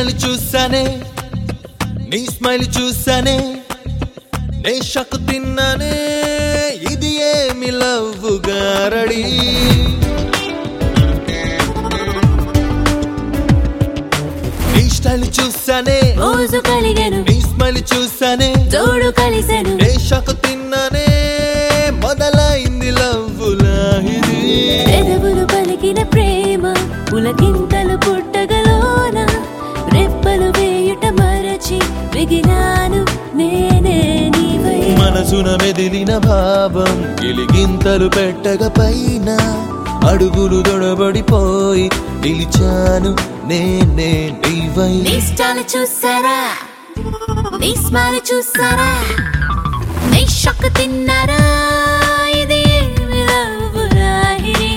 Style చూసానే నీ smile చూసానే నే షక్ తిన్నానే ఇది ఏమి లవ్ గారడి నీ స్టైల్ చూసానే రోజు కలిగెను నీ స్మైల్ చూసానే తోడు కలిసెను నే షక్ తిన్నానే మొదలైంది లవ్ లాహిరి పెదవులు పలికిన ప్రేమ పులకింతలు పుట్టగలోన రెప్పలు వేయుట మరచి మిగిలాను నేనే నీవై మనసున మెదిలిన భావం గిలిగింతలు పెట్టగ పైన అడుగులు దొడబడిపోయి నిలిచాను నేనే నీవై నిష్టాలు చూసారా నీ స్మైల్ చూసారా నీ షక్ తిన్నారా ఇది ఏమి లవ్ రాహిరి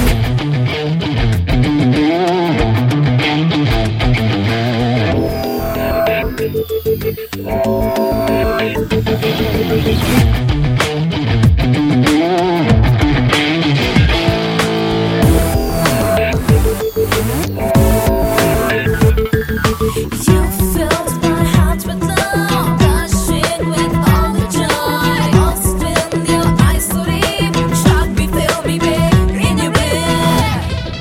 You filled my heart with love, gushing with all the joy. Lost in your eyes, so deep, shock me, fill me, babe, in your bed.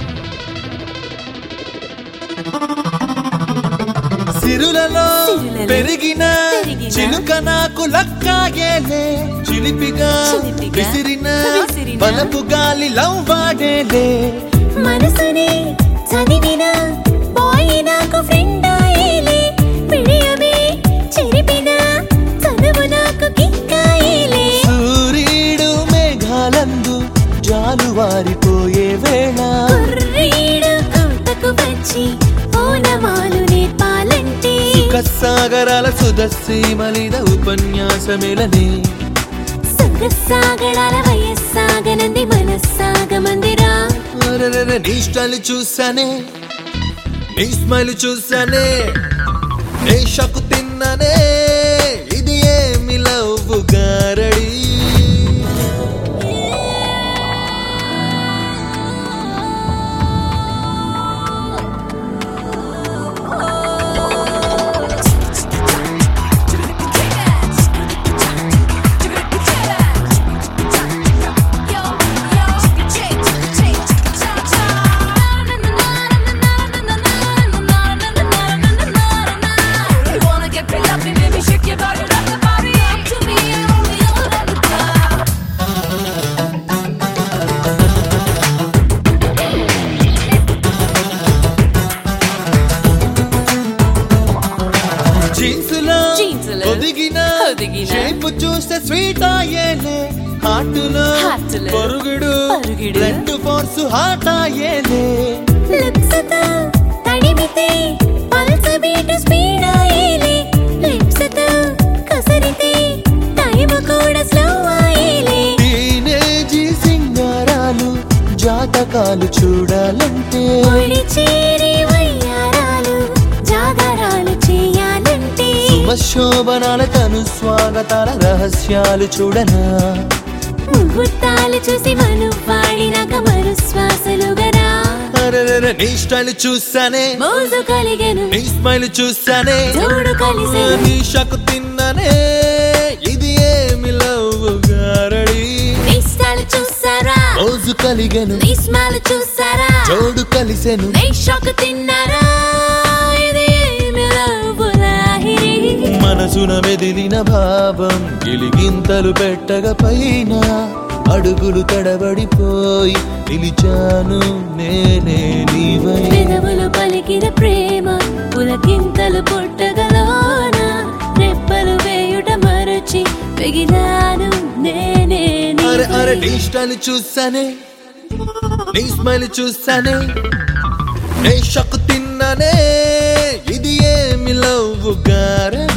సిరులలో సిరులలో పెరిగిన పెరిగిన చిలుక నాకు లక్కాయేలే చిలిపిగా చిలిపిగా విసిరిన విసిరిన బలపు గాలి లవ్ వాడేలే మనసుని చదివిన బాయ్ నాకు ఫ్రెండ్ అయ్యేలే పిడియమే చెరిపిన చదువు నాకు కిక్కాయేలే సూర్యుడు మేఘాలందు జాలువారిపోయే వేళ కుర్రీడు కోటకు వచ్చి ఓనమాలు నేర్పాలంటే సాగరాల సుదస్సీమలిద ఉపన్యాసమేలనే సుఖసాగడాల వయస్సాగనంది మనస్సాగమందిరా అరెరెరె, నీ స్టైల్ చూసానే నీ స్మైల్ చూసానే నే షకు తిన్నానే ఇది ఏమి లవ్ గారడి Shake your body, rock the body up to me, and only you'll let it go. జీన్సులో జీన్సులో ఒదిగిన ఒదిగిన షేప్ చూస్తే స్వీట్ అయ్యేలే హార్టులో హార్టులో పరుగుడు పరుగుడు బ్లడ్ ఫోర్స్ హార్ట్ అయ్యేలే లిప్స్తో తడిమితే పల్స్ బీట్ స్పీడ్ అయ్యేలే లిప్స్తో కసరితే టైం కూడా స్లో అయ్యేలే టీనేజీ సింగారాలు జాతకాలు చూడాలంటే ఒడి చేరి వయ్యారాలు జాగరాలు చేయాలంటే శోభనాల తను స్వాగతాల రహస్యాలు చూడనా ముహూర్తాలు చూసి మను వాడినాక మరు శ్వాసలుగరా అరెరెరె, నీ స్టైల్ చూసానే మోజు కలిగెను నీ స్మైల్ చూసానే తోడు కలిసెను. నీ షకు తిన్నానే ఇది ఏమి లవ్ గారడి ఇష్టాలు చూసారా రోజు కలిగెను నీ స్మైల్ చూసారా జోడు కలిసెను నీ షాక్ తిన్నారా ఇది ఏమి లవ్ లాహిరి మనసున మెదిలిన భావం గిలిగింతలు పెట్టగ పైన అడుగులు తడబడిపోయి నిలిచాను నేనే నీవై పెదవులు పలికిన ప్రేమ పులకింతలు పుట్టగలోన రెప్పలు వేయుట మరచి పెగిలాను నేనే అరే అరే నీవై. నీ స్టైల్ చూసానే నీ స్మైల్ చూసానే నే షక్ తిన్నానే ఇది ఏమి లవ్ గారడి